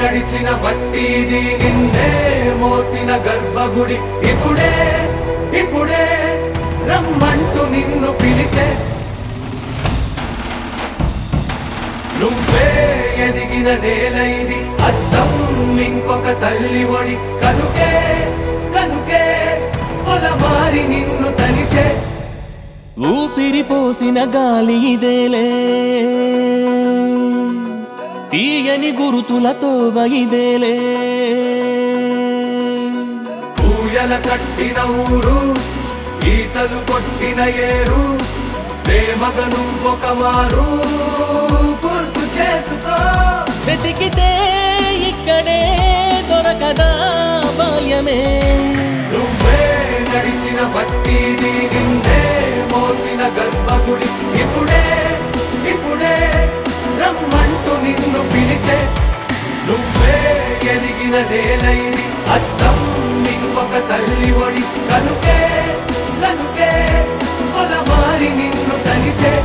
నడిచిన మట్టిది నిన్నే మోసిన గర్భగుడి ఇప్పుడే ఇప్పుడే రమ్మంటూ నిన్ను పిలిచే నువ్వే ఎదిగిన నేల ఇది అచ్చం ఇంకొక తల్లి ఒడి కనుకే కనుకే పొలమారి నిన్ను తలిచే ఊపిరి పోసిన గాలి ఇదేలే తీయని గురుతులతో వైదేలే పూయల కట్టిన ఊరు ఈతలు కొట్టిన ఏరు ప్రేమగను ఒక మారు గుర్తు చేసుకో వెతికితే ఇక్కడే దొరకదా బాల్యమే నువ్వే నడిచిన మట్టిది నిన్నే మోసిన గర్భగుడి ఇప్పుడే ఇప్పుడే రమ్మంటూ నిన్ను పిలిచే నువ్వే ఎదిగిన నేల ఇది అచ్చం ఇంకొక తల్లి ఒడి కనుకే కనుకే పొలమారి నిన్ను తలిచే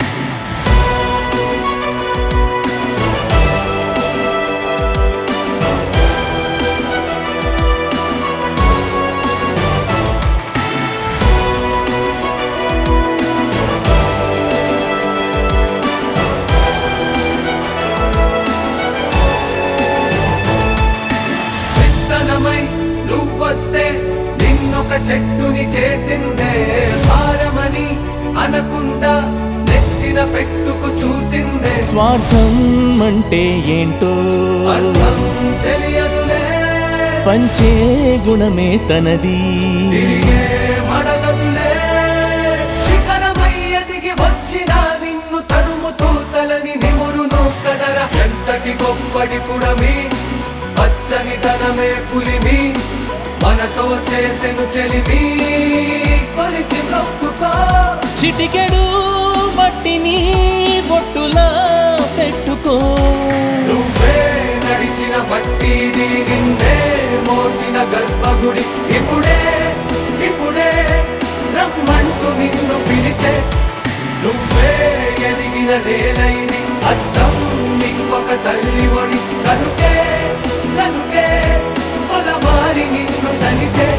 విత్తనమై నువ్వొస్తే నిన్నొక చెట్టుని చేసిందే భారమని అనకుండా నెత్తిన పెట్టుకు చూసిందే స్వార్థం అంటే ఏంటో అర్థం తెలియదులే పంచే గుణమే తనది తిరిగే మడగదులే శిఖరమై ఎదిగి వచ్చిన నిన్ను తడుముతూ తలని నిమురును కదర ఎంతటి గొప్పడి పుడమి పచ్చని ధనమే పులిమి మనతో చేసెను చెలిమి కొలిచి మొక్కుకో చిటికెడు మట్టిని బొట్టులా పెట్టుకో నువ్వే నడిచిన మట్టిది నిన్నే మోసిన గర్భగుడి ఇప్పుడే ఇప్పుడే రమ్మంటూ నిన్ను పిలిచే నువ్వే ఎదిగిన నేల ఇది అచ్చం ఇంకొక తల్లి ఒడి కనుకే కనుకే పొలమారి నిన్ను తలిచే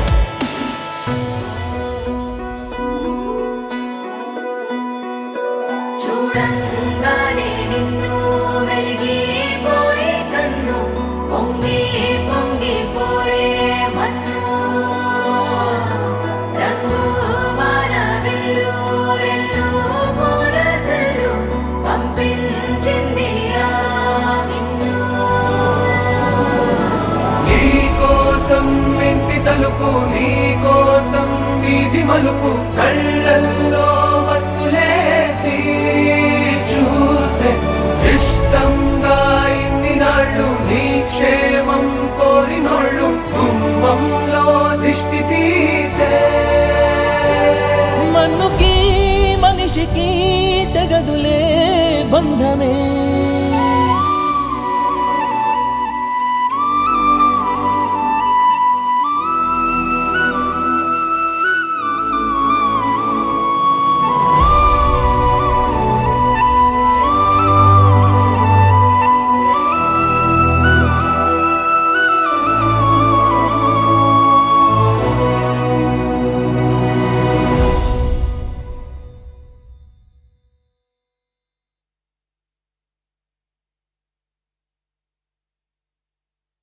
చూడంగానే నిన్ను వెలిగిపోయే కన్ను పొంగి పొంగిపోయే మన్ను రంగు వాన వెల్లు రెల్లు పూల జల్లు పంపించింది ఆ నిన్ను నీ కోసం ఇంటి తలుపు నీ కోసం వీధి మలుపు కళ్ళల్లో మత్తులేసి చూసే ఇష్టంగా ఇన్ని నాళ్ళు నీ క్షేమం కోరినోళ్ళు గుమ్మంలో దిష్టి తీసే మన్నుకి మనిషికి తెగదులే బంధమే